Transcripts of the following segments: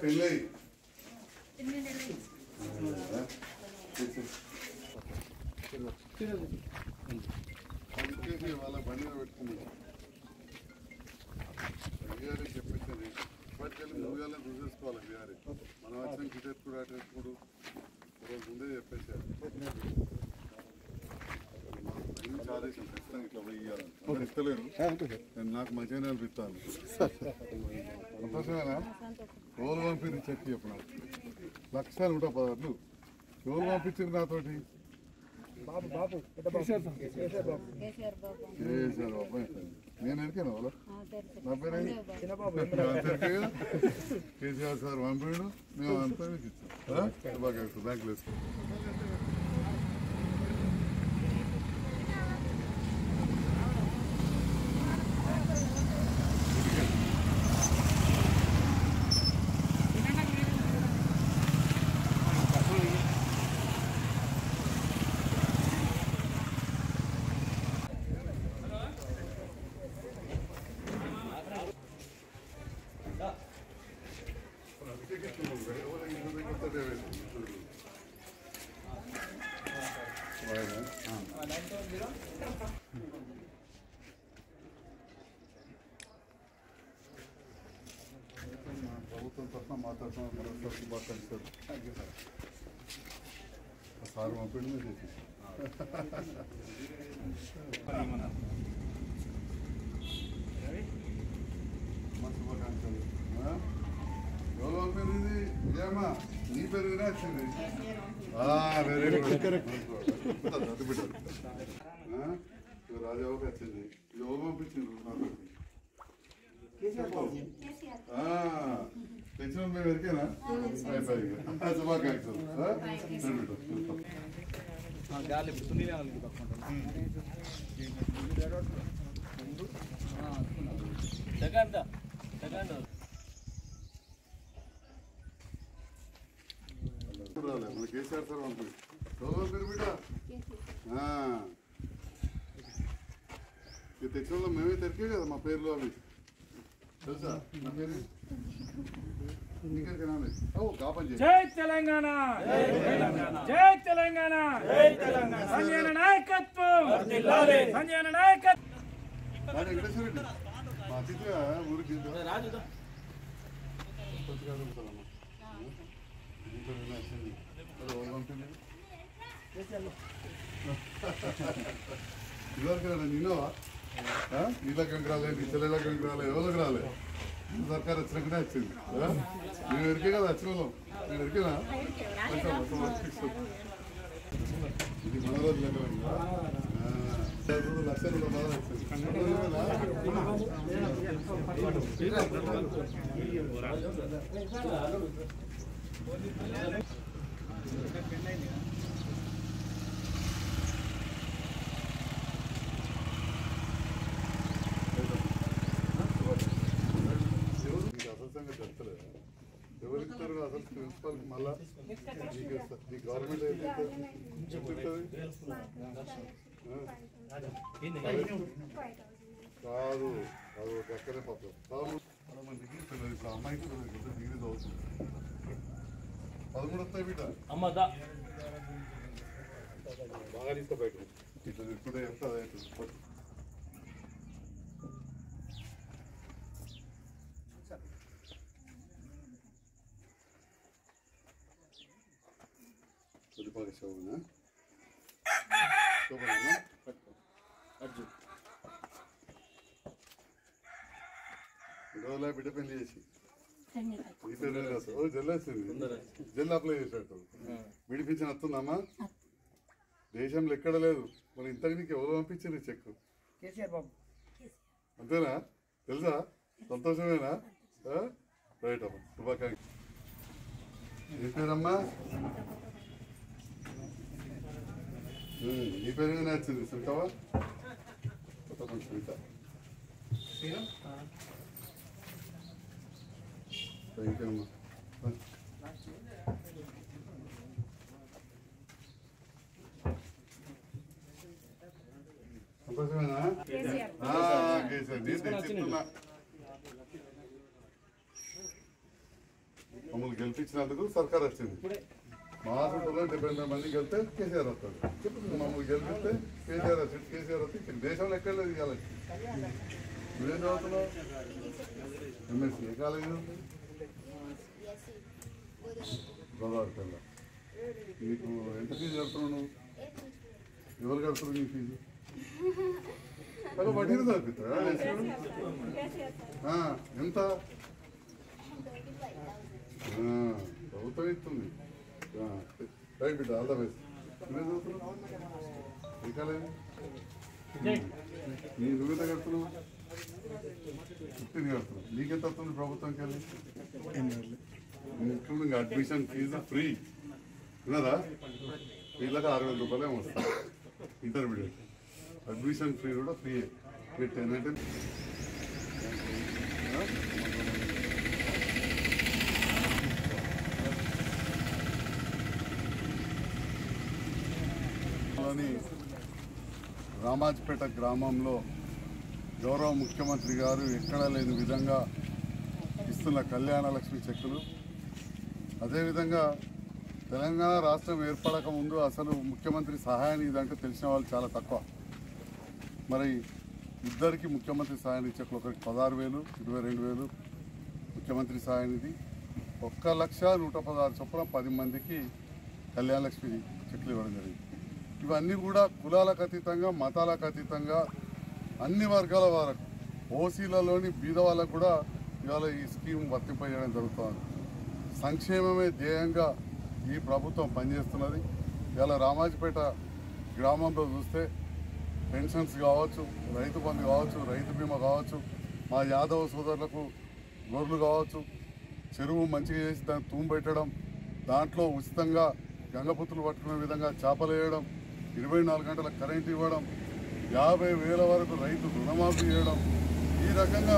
పెళ్ళి అందుకే వాళ్ళ బండి మీద పెట్టుకున్నాను బీఆర్ఏ చెప్పేసి ఇప్పటికెళ్ళి ముందుగానే చూసేసుకోవాలి బీఆర్ఏ మనం వచ్చిన కిటెత్తుడు అటు ఎత్తుడు రోజు ముందే చెప్పేసారు నుంచి ఆదేశం ఖచ్చితంగా ఇట్లా పోయి ఇవ్వాలని అందరు ఇస్తలేరు నేను నాకు మంచిగానే అనిపిస్తాను సంతోషమేనా రోజు పంపింది చెక్ చెప్పు నాకు లక్షలు ఉంటా పదార్లు ఎవరు పంపించింది నాతోటి కేసీఆర్ బాబు చేశారు బాబాయ్ నేను ఎరికాను వాళ్ళ ఆ, తెలుసు. నా పేరు ఏంటి? కేసీఆర్ సార్ పంపిండు మేము అంతా మీకు ఇచ్చాం బాగా బ్యాంకులో వేసుకో ప్రభుత్వం తరఫున మాట్లాడుతున్నాం మరొకసారి శుభాకాంక్షలు సార్ పంపిండి మీరు చేసి మా శుభాకాంక్షలు ఆ? ఎవరు పంపింది విజయమ్మా నీ పేరు కూడా వచ్చింది వెరీ గుడ్ అది బిడ్డ రాజాబాబు వచ్చింది ఇది ఎవరు పంపించిండ్రు నాతో తెచ్చిన మేము ఎరికేనా అయిపోయి శుభాకాంక్షలు ఆ? రండి బిడ్డ. గాలి సునీల్ వాళ్ళకి పట్టుకుంటాను సెకండ్ సెకండ్ రాలే మన కేసీఆర్ సార్ పంపి ఎవరు పేరు బిడ్డ ఆ. ఇది తెచ్చిన వాళ్ళు మేమే తెరికే కదా మా పేర్లు అవి తెలుసా నా పేరు ఇంకెక్కడికి రాలేదు. ఓ కాపని చేయి జై తెలంగాణ జై తెలంగాణ సంజయన నాయకత్వం సంజయన నాయకత్వం రాజు వెంకటేశ్వర రెడ్డి మా అతిథిగా ఊరికి రాజు కొద్దిగా అడుగుతానమ్మా. ఇంట్లో ఏమైనా వచ్చింది? అది ఎవరు పంపింది? ఇదివరకు రాలే, నిన్నవా? ఆ? నీళ్ళకి రాలే నీ చెల్లెళ్ళకి రాలే ఎవరికి రాలే ఈ సర్కార్ వచ్చినాకనే వచ్చింది ఆ? మేము ఎరికే కదా వచ్చిన వాళ్ళం నేను ఎరికేనా కొంచెం మొత్తం వర్క్ ఇస్తాం. ఇది మన రోజు లెక్క ఉందా? ఆ. లక్షలు లక్షలు కూడా బాగా వచ్చింది ఎవరు మీకు అసలు సంగతి తెలుస్తలేదా? ఎవరు ఇస్తారు అసలు ప్రిన్సిపల్ మళ్ళా మీకు ఇస్తారు. మీ గవర్నమెంట్ ఏం ఇస్తారు? ఎంత ఇస్తుంది? ఆ? కాదు అది ఒక ఎక్కడే పాపం చాలా చాలా మందికి పిల్లలు ఇప్పుడు అమ్మాయికి పిల్లలు ఇద్దరు డిగ్రీ చదువుతుంది పదమూడు వస్తాయి బిడ్డ అమ్మ దా బాగా తీసుకో బయట ఇట్లా తిప్పుడే చెప్తే అదే అవుతుంది. కొద్దిపాటి శోభనా శోభనా పట్టుకో అర్జున్ రోజులా బిడ్డ పెళ్లి చేసి ఈ పేరు మీద రాసు. ఓ జల్లు వచ్చింది జల్లు అప్లై చేసినట్టు విడిపించిన వస్తుందమ్మా దేశంలో ఎక్కడ లేదు మరి ఇంతకు నీకు ఎవరు పంపించింది చెక్ కేసీఆర్ బాబు అంతేనా తెలుసా సంతోషమేనా ఆ? రైట్ అమ్మా శుభాకాంక్ష నీ పేరమ్మా ఉమ్, నీ పేరు మీద వచ్చింది సునీతవా కొత్త సునీత థ్యాంక్ యూ అమ్మా సంతోషమేనా ఆ, కేసీఆర్ నేను తెచ్చిస్తున్నా మమ్మల్ని గెలిపించినందుకు సర్కార్ వచ్చింది మా హాస్పిటల్లో డెబ్బై ఎనిమిది మంది గెలిస్తే కేసీఆర్ వస్తాడు మమ్మల్ని గెలిపిస్తే కేసీఆర్ వచ్చింది కేసీఆర్ వస్తే ఇక్కడ దేశంలో ఎక్కడ లేదు ఇవాళ నువ్వేం చదువుతున్నావు ఎంఎస్సీ ఏ కాలేజీ ఉంది గోదావరి కల్లా నీకు ఎంత ఫీజు కడుతున్నావు నువ్వు ఎవరు కడుతున్నారు నీ ఫీజు అలా వడ్డీలు తగ్గుతారా ఎంత ఆ, ప్రభుత్వం ఇస్తుంది ఆ, రైట్ బిడ్డ ఆల్ ద బెస్ట్ నువ్వేం చదువుతున్నావు ఏ కాలేజీ నీ నువ్వెంత కడుతున్నావు ఫిఫ్టీన్ కడుతున్నావు నీకెంత వస్తుంది ప్రభుత్వంకి వెళ్ళి ఇంక్లూడింగ్ అడ్మిషన్ ఫీజు ఫ్రీ విన్నారా వీళ్ళకి ఆరు వేల రూపాయలు ఏమో వస్తాయి ఇంటర్మీడియట్ అడ్మిషన్ ఫీ కూడా ఫ్రీ మీరు టెన్ అంటే లోని రామాజ్పేట గ్రామంలో గౌరవ ముఖ్యమంత్రి గారు ఎక్కడా లేని విధంగా ఇస్తున్న కళ్యాణ లక్ష్మి చెక్కులు అదేవిధంగా తెలంగాణ రాష్ట్రం ఏర్పడక ముందు అసలు ముఖ్యమంత్రి సహాయాన్ని ఇదంటే తెలిసిన వాళ్ళు చాలా తక్కువ మరి ఇద్దరికి ముఖ్యమంత్రి సహాయాన్ని చెక్కులు ఒకరికి పదహారు వేలు ఇరవై రెండు వేలు ముఖ్యమంత్రి సహాయానిధి ఒక్క లక్ష నూట పదహారు చొప్పున పది మందికి కళ్యాణ లక్ష్మి చెక్కులు ఇవ్వడం జరిగింది ఇవన్నీ కూడా కులాలకు అతీతంగా మతాలకు అతీతంగా అన్ని వర్గాల వారికి ఓసీలలోని బీద వాళ్ళకు కూడా ఇవాళ ఈ స్కీమ్ వర్తింపజేయడం జరుగుతుంది సంక్షేమమే ధ్యేయంగా ఈ ప్రభుత్వం పనిచేస్తున్నది ఇవాళ రామాజపేట గ్రామంలో చూస్తే పెన్షన్స్ కావచ్చు రైతు బంధు కావచ్చు రైతు బీమా కావచ్చు మా యాదవ సోదరులకు గొర్రెలు కావచ్చు చెరువు మంచిగా చేసి దాన్ని తూము పెట్టడం దాంట్లో ఉచితంగా గంగపుత్రులు పట్టుకునే విధంగా చేపలు వేయడం ఇరవై నాలుగు గంటల కరెంట్ ఇవ్వడం యాభై వేల వరకు రైతు రుణమాఫీ చేయడం ఈ రకంగా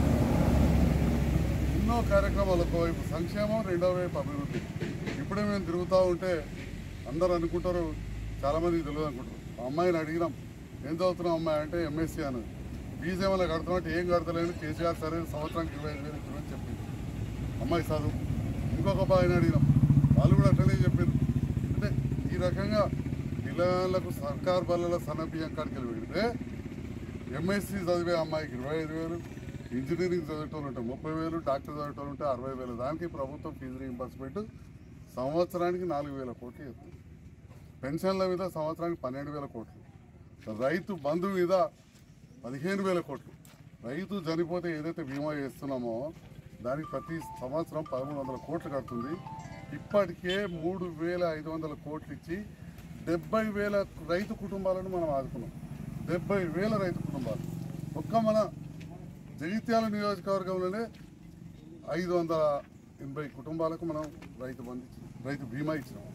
ఎన్నో కార్యక్రమాలు ఒకవైపు సంక్షేమం రెండో వైపు అభివృద్ధి ఇప్పుడే మేము తిరుగుతూ ఉంటే అందరూ అనుకుంటారు చాలామంది తెలియదు అనుకుంటారు ఆ అమ్మాయిని అడిగినాం ఏం చదువుతున్నాం అమ్మాయి అంటే ఎంఎస్సీ అని ఫీజు ఏమైనా కడుతున్నట్టు ఏం కడతలేదు కేసీఆర్ సరే సంవత్సరానికి ఇరవై ఐదు వేలు ఇచ్చామని చెప్పింది అమ్మాయి చదువు ఇంకొక అబ్బాయిని అడిగినాం వాళ్ళు కూడా అట్లనే చెప్పారు అంటే ఈ రకంగా పిల్లలకు సర్కార్ బల్ల సన్నబియ్యం కాడికి వెళ్ళి పెడితే ఎంఎస్సీ చదివే అమ్మాయికి ఇరవై ఐదు వేలు ఇంజనీరింగ్ చదివేటోళ్ళు ఉంటే ముప్పై వేలు డాక్టర్ చదివేటోళ్ళు ఉంటే అరవై వేలు దానికి ప్రభుత్వం ఫీజు రీయింబర్స్మెంట్ సంవత్సరానికి నాలుగు వేల కోట్లు ఇస్తుంది పెన్షన్ల మీద సంవత్సరానికి పన్నెండు వేల కోట్లు రైతు బంధు మీద పదిహేను వేల కోట్లు రైతు చనిపోతే ఏదైతే బీమా చేస్తున్నామో దానికి ప్రతి సంవత్సరం పదమూడు వందల కోట్లు కడుతుంది ఇప్పటికే మూడు వేల ఐదు వందల కోట్లు ఇచ్చి డెబ్బై వేల రైతు కుటుంబాలను మనం ఆదుకున్నాం డెబ్బై వేల రైతు కుటుంబాలు ఒక్క మన జగిత్యాల నియోజకవర్గంలోనే ఐదు వందల ఎనభై కుటుంబాలకు మనం రైతు బంధు ఇచ్చినాం రైతు బీమా ఇచ్చినాం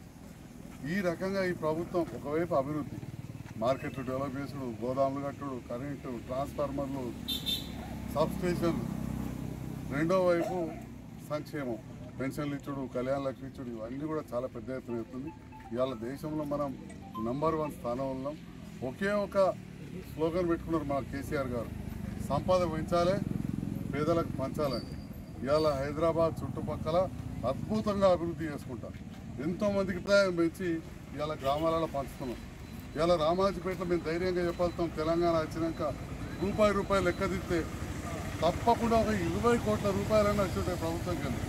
ఈ రకంగా ఈ ప్రభుత్వం ఒకవైపు అభివృద్ధి మార్కెట్లు డెవలప్ చేసుడు గోదాములు కట్టుడు కరెంటు ట్రాన్స్ఫార్మర్లు సబ్ స్టేషన్లు రెండో వైపు సంక్షేమం పెన్షన్లు ఇచ్చుడు కళ్యాణ లక్ష్మి ఇచ్చుడు ఇవన్నీ కూడా చాలా పెద్ద ఎత్తున ఎత్తుంది ఇవాళ దేశంలో మనం నంబర్ వన్ స్థానం ఉన్నాం ఒకే ఒక స్లోగన్ పెట్టుకున్నారు మా కేసీఆర్ గారు సంపద పెంచాలి పేదలకు పంచాలని ఇవాళ హైదరాబాద్ చుట్టుపక్కల అద్భుతంగా అభివృద్ధి చేసుకుంటాం ఎంతో మందికి ప్రాయం పెంచి ఇవాళ గ్రామాలలో పంచుతున్నాం ఇవాళ రామాజీపేటలో మేము ధైర్యంగా చెప్పాల్తాం తెలంగాణ వచ్చినాక రూపాయి రూపాయలు లెక్క తీస్తే తప్పకుండా ఒక ఇరవై కోట్ల రూపాయలైనా వచ్చుంటాయి ప్రభుత్వంకి వెళ్ళి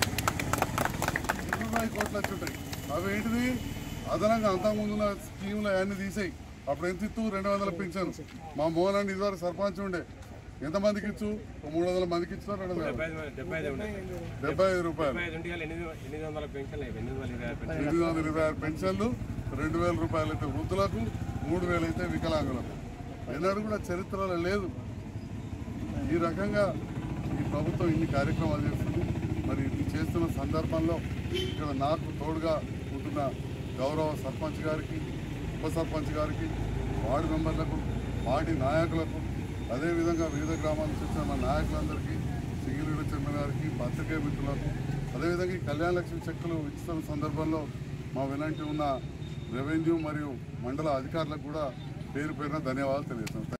ఇరవై కోట్లు వచ్చుంటాయి అవి ఏంటిది అదనంగా అంతకుముందు ఉన్న స్కీములు అవన్నీ తీసేయి అప్పుడు ఎంత ఇత్తు రెండు వందల పింఛను మా మోహన్ అండి ఇదివరకు సర్పంచ్ ఉండే ఎంతమందికి ఇచ్చు ఒక మూడు వందల మందికి ఇచ్చిన రెండు వందల డెబ్బై ఐదు డెబ్బై ఐదు ఉన్నాయి డెబ్బై ఐదు రూపాయలు డెబ్బై ఐదు ఉంటే ఎనిమిది ఎనిమిది వందల పెన్షన్లు అయిపోయి ఎనిమిది వందల ఇరవై ఆరు పెన్షన్ ఎనిమిది వందల ఇరవై ఆరు పెన్షన్లు రెండు వేల రూపాయలు అయితే వృద్ధులకు మూడు వేలు అయితే వికలాంగులకు అయినాడు కూడా చరిత్రలో లేదు ఈ రకంగా ఈ ప్రభుత్వం ఇన్ని కార్యక్రమాలు చేస్తుంది మరి ఇది చేస్తున్న సందర్భంలో ఇక్కడ నాకు తోడుగా ఉంటున్న గౌరవ సర్పంచ్ గారికి ఉప సర్పంచ్ గారికి వార్డు మెంబర్లకు పార్టీ నాయకులకు అదేవిధంగా వివిధ గ్రామాల నుంచి వచ్చిన మా నాయకులందరికీ సింగిలీడు చైర్మన్ గారికి పత్రికా మిత్రులకు అదేవిధంగా ఈ కళ్యాణ లక్ష్మి చెక్కులు ఇస్తున్న సందర్భంలో మా వెనంటి ఉన్న రెవెన్యూ మరియు మండల అధికారులకు కూడా పేరు పేరున ధన్యవాదాలు తెలియజేస్తాను